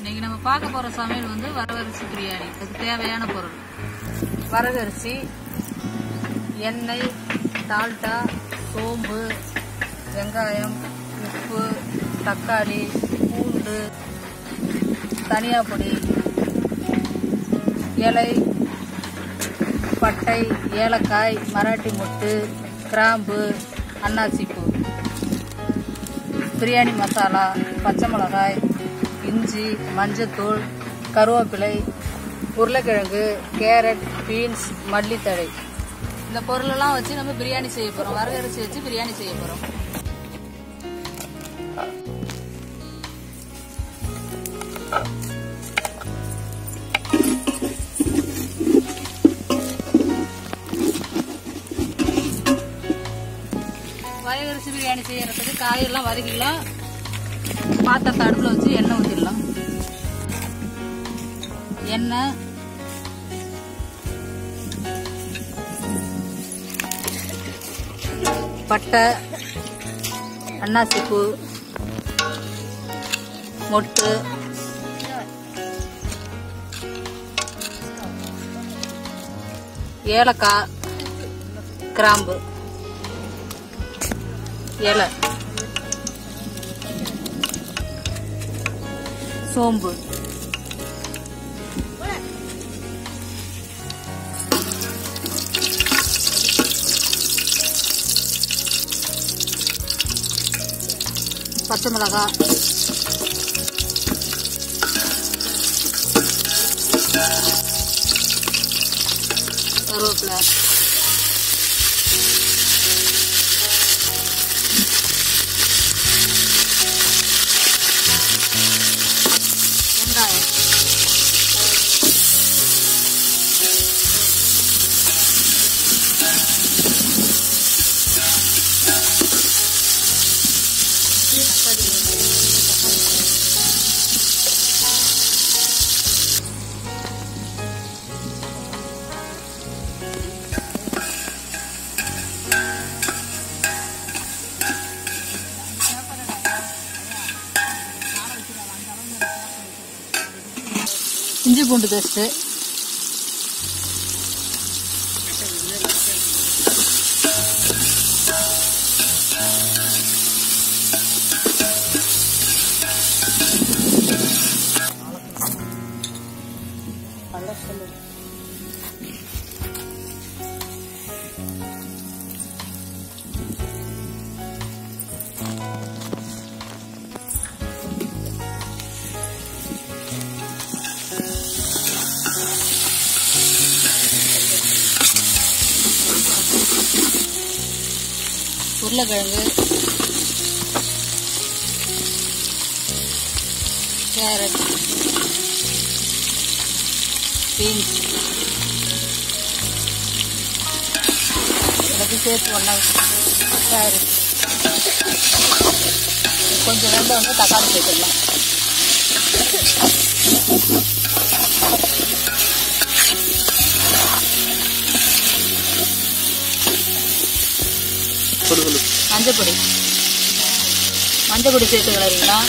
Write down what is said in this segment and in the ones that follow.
இன்னைக்கு நம்ம பார்க்க போற சமையல் வந்து வரகரிசி பிரியாணி அதுக்கு தேவையான பொருள் வரகரிசி எண்ணெய் டால்டா சோம்பு வெங்காயம் உப்பு தக்காளி பூண்டு தனியா பொடி இலை பட்டை ஏலக்காய் மராட்டி மொட்டு கிராம்பு அன்னாசிப்பூ பிரியாணி மசாலா பச்சை மிளகாய் இஞ்சி மஞ்சத்தூள் கருவேப்பிலை உருளைக்கிழங்கு கேரட் பீன்ஸ் மல்லித்தழை இந்த பொருளெல்லாம் வச்சு நம்ம பிரியாணி செய்ய போறோம் வரகரிசி வச்சு பிரியாணி செய்ய போறோம் வரகரிசி பிரியாணி செய்யறதுக்கு காயெல்லாம் வதக்கிக்கலாம் பாத்திரத்தை அடுப்புல வச்சு எண்ணெய் ஊற்றிடலாம் எண்ணெய் பட்டை அன்னாசிப்பூ மொட்டு ஏலக்காய் கிராம்பு இலை சோம்பு பச்சை மிளகாய் கருவேப்பிலை வெங்காயம் இஞ்சி பூண்டு பேஸ்ட்டு உருளைக்கிழங்கு கேரட் பீன்ஸ் எல்லாத்தையும் சேர்த்து ஒன்றா கேரட் கொஞ்சம் வெந்த வந்து தக்காளி சேர்த்துடலாம் மஞ்சப்பொடி மஞ்சப்பொடி சேர்த்து கிளறிங்களா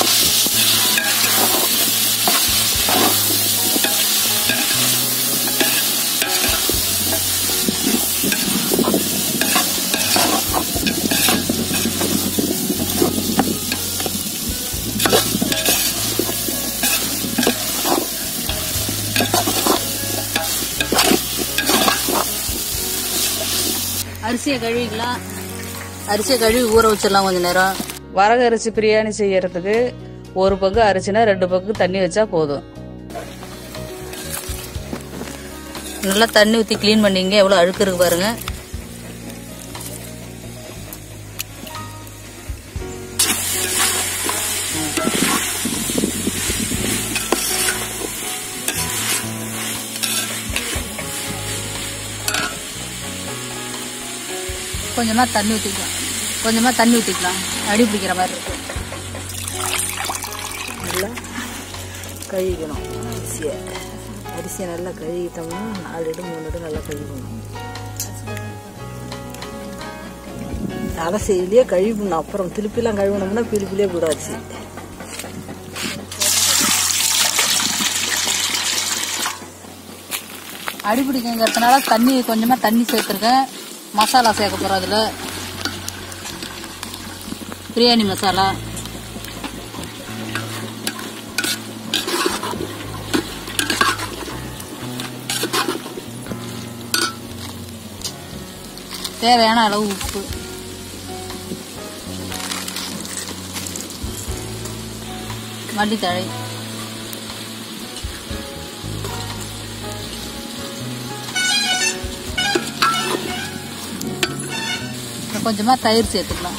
அரிசியை கழுவிக்கலாம் அரிசியை கழுவி ஊற வச்சிடலாம் கொஞ்ச நேரம் வரகு அரிசி பிரியாணி செய்யறதுக்கு ஒரு பங்கு அரிசினா ரெண்டு பங்கு தண்ணி வச்சா போதும் நல்லா தண்ணி ஊற்றி க்ளீன் பண்ணிங்க எவ்வளோ அழுக்கு இருக்கு பாருங்க கொஞ்சமாக தண்ணி ஊற்றிக்கலாம் கொஞ்சமாக தண்ணி ஊற்றிக்கலாம் அடி பிடிக்கிற மாதிரி இருக்கும் நல்லா கழுவிக்கணும் அரிசியை அரிசியை நல்லா கழுவிட்டோம்னா நாலு இடம் மூணு இடம் நல்லா கழுவிக்கணும் அலசையிலேயே கழுவிடணும் அப்புறம் திருப்பிலாம் கழுவினோம்னா பிரிப்பிலே கூட அரிசி அடி பிடிக்குங்கிறதுனால தண்ணி கொஞ்சமா தண்ணி சேர்த்துருக்கேன் மசாலா சேர்க்க போறோம் அதுல பிரியாணி மசாலா தேவையான அளவு உப்பு மல்லித்தழை அப்புறம் கொஞ்சமா தயிர் சேர்த்துக்கலாம்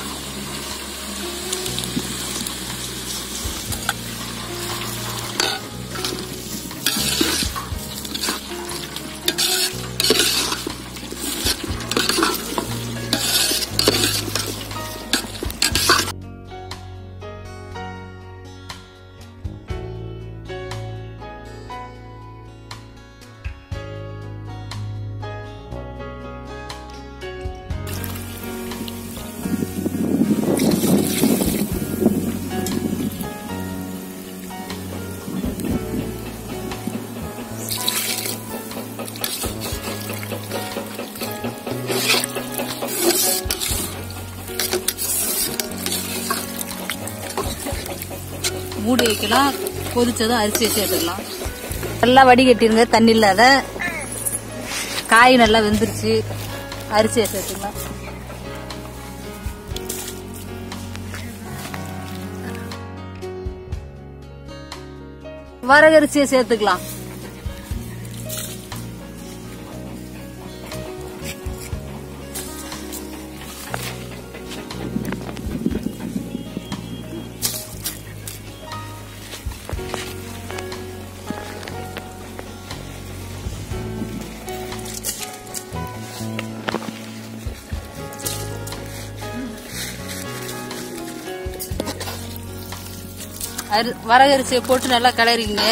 மூடி வைக்கலாம் கொதிச்சதும் அரிசியை சேர்த்துக்கலாம் நல்லா வடிகட்டிருங்க தண்ணி இல்லாத காய் நல்லா வெந்துருச்சு அரிசியை சேர்த்துக்கலாம் வரகரிசியை சேர்த்துக்கலாம் அரி- வரகரிசியை போட்டு நல்லா கிளறிங்க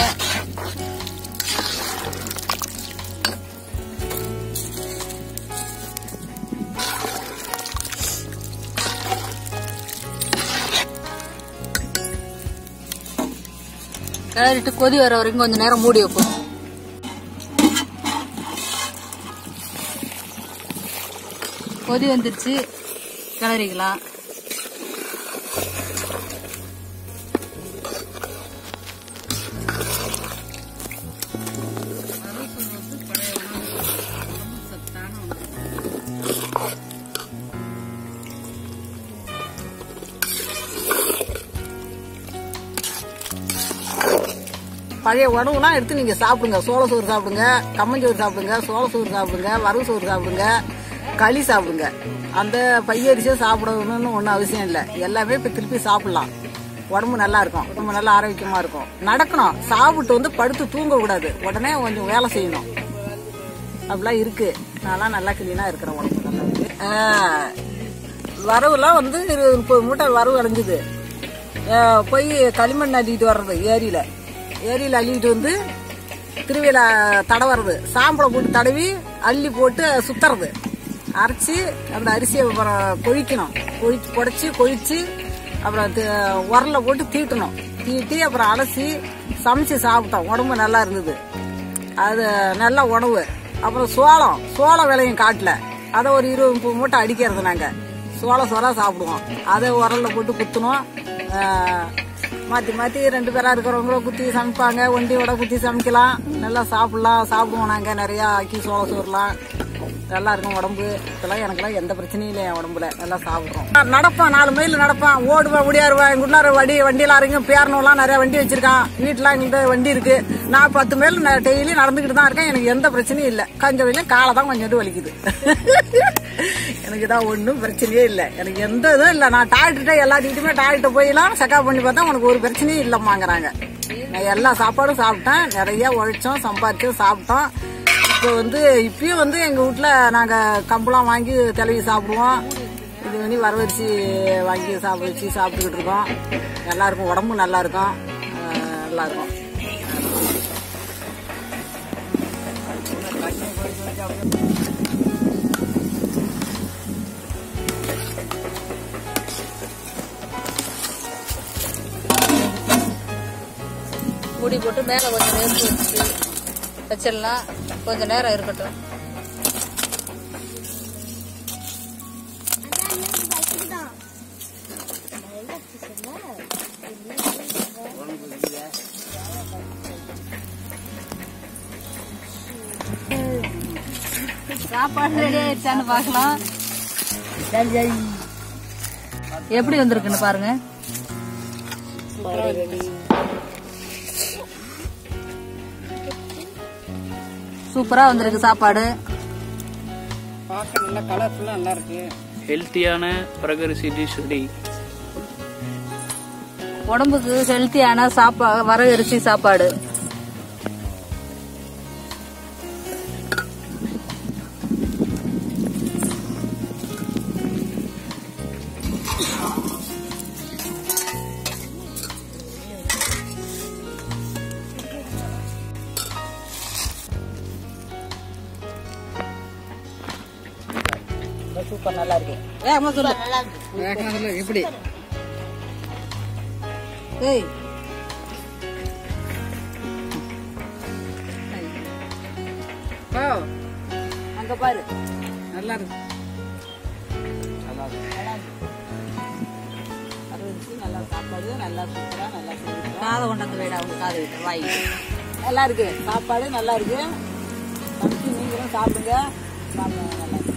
கிளறிட்டு கொதி வர வரைக்கும் கொஞ்ச நேரம் மூடி வைப்போம் கொதி வந்துருச்சு கிளறிக்கலாம் பழைய உணவுலாம் எடுத்து நீங்க சாப்பிடுங்க சோள சோறு சாப்பிடுங்க கம்மஞ்சோறு சாப்பிடுங்க சோள சோறு சாப்பிடுங்க வரவு சோறு சாப்பிடுங்க களி சாப்பிடுங்க அந்த பையரிசியை சாப்பிடணும்னு ஒன்றும் அவசியம் இல்லை எல்லாமே இப்போ திருப்பி சாப்பிடலாம் உடம்பு நல்லா இருக்கும் உடம்பு நல்லா ஆரோக்கியமா இருக்கும் நடக்கணும் சாப்பிட்டு வந்து படுத்து தூங்க கூடாது உடனே கொஞ்சம் வேலை செய்யணும் அப்படிலாம் இருக்கு நான்லாம் நல்லா கிளீனா இருக்கிறேன் உடம்பு நல்லா இருக்கு. ஆ, வரவுலாம் வந்து இருபது முப்பது மூட்டை வரவு அடைஞ்சுது ஆ, போய் களிமண் அள்ளிட்டு வர்றது ஏரியில ஏரியில அள்ளிட்டு வந்து திருவிழா தடவுறது சாம்பலை போட்டு தடவி அள்ளி போட்டு சுத்துறது அரைச்சி அந்த அரிசியை அப்புறம் கொழிக்கணும் கொழிச்சு புடைச்சி கொழிச்சு அப்புறம் தி- உரல்ல போட்டு தீட்டணும் தீட்டி அப்புறம் அலசி சமைச்சு சாப்பிட்டோம் உடம்பு நல்லா இருந்தது அது நல்ல உணவு அப்புறம் சோளம் சோளம் விளையும் காட்டுல அதை ஒரு இருபது முப்பது மூட்டை அடிக்கிறது நாங்க சோளம் சோளம் சாப்பிடுவோம் அதை உரல்ல போட்டு குத்தணும் ஆஹ், மாத்தி மாத்தி ரெண்டு பேரா இருக்கிறவங்களும் குத்தி சமைப்பாங்க ஒண்டியோட குத்தி சமைக்கலாம் நல்லா சாப்பிடலாம் சாப்பிடுவோம் நாங்க நிறைய அக்கி சோள சோறுலாம் நல்லா இருக்கும் உடம்பு இப்பெல்லாம் எனக்கெல்லாம் எந்த பிரச்சனையும் இல்லை என் உடம்புல நல்லா சாப்பிடுறோம் நடப்பான் நாலு மைல் நடப்பான் ஓடுவேன் ஓடியாருவேன் எங்க உள்ளார வண்டி வண்டியில இறங்கி பேரணும்லாம் நிறைய வண்டி வச்சிருக்கான் வீட்டுல எங்கள்கிட்ட வண்டி இருக்கு நான் பத்து மைல் டெய்லி நடந்துக்கிட்டு தான் இருக்கேன் எனக்கு எந்த பிரச்சனையும் இல்லை கொஞ்சம் வரையிலும் காலை தான் கொஞ்சம் வலிக்குது எனக்கு தான் ஒன்றும் பிரச்சனையே இல்லை எனக்கு எந்த இதுவும் இல்லை நான் டாக்டர்கிட்ட எல்லாத்துக்கிட்டுமே டாக்டர் போயெல்லாம் செக்அப் பண்ணி பார்த்தா உனக்கு ஒரு பிரச்சனையும் இல்லைம்மாங்கிறாங்க நான் எல்லா சாப்பாடும் சாப்பிட்டேன் நிறைய உழைச்சோம் சம்பாரிச்சோம் சாப்பிட்டோம் இப்போ வந்து இப்பயும் வந்து எங்கள் வீட்டில் நாங்கள் கம்பளம் வாங்கி தெளவி சாப்பிடுவோம் இது பண்ணி வரவரிசி வாங்கி சாப்பிட வச்சு சாப்பிட்டுக்கிட்டு இருக்கோம் நல்லா இருக்கும் உடம்பும் நல்லா இருக்கும் அஹ் நல்லா இருக்கும் மூடி போட்டு மேலே கொஞ்சம் நெருப்பு வச்சு வச்சிடலாம் கொஞ்ச நேரம் இருக்கட்டும் சாப்பாடு ரெடி ஆயிடுச்சான்னு பார்க்கலாம் எப்படி வந்திருக்குன்னு பாருங்க சூப்பரா வந்திருக்கு சாப்பாடு பார்க்க நல்லா கலர்ஃபுல்லாக நல்லா இருக்கு ஹெல்த்தியான பிரகரிசி டிஷ் ரெடி உடம்புக்கு ஹெல்த்தியான சாப்பா வரகரிசி சாப்பாடு சூப்பர் நல்லா இருக்கு வேகமா சொல்லு வேகமா சொல்லு எப்படி ஏய் ஓ அங்க பாரு நல்லா இருக்கு வரகரிசி நல்லா சாப்பாடு நல்லா சூப்பரா நல்லா காதை கொண்டாந்து வேடா அவங்க காது விட்டு வாய் நல்லா இருக்கு சாப்பாடு நல்லா இருக்கு சமைச்சு நீங்களும் சாப்பிடுங்க சாப்பிடுங்க நல்லா இருக்கு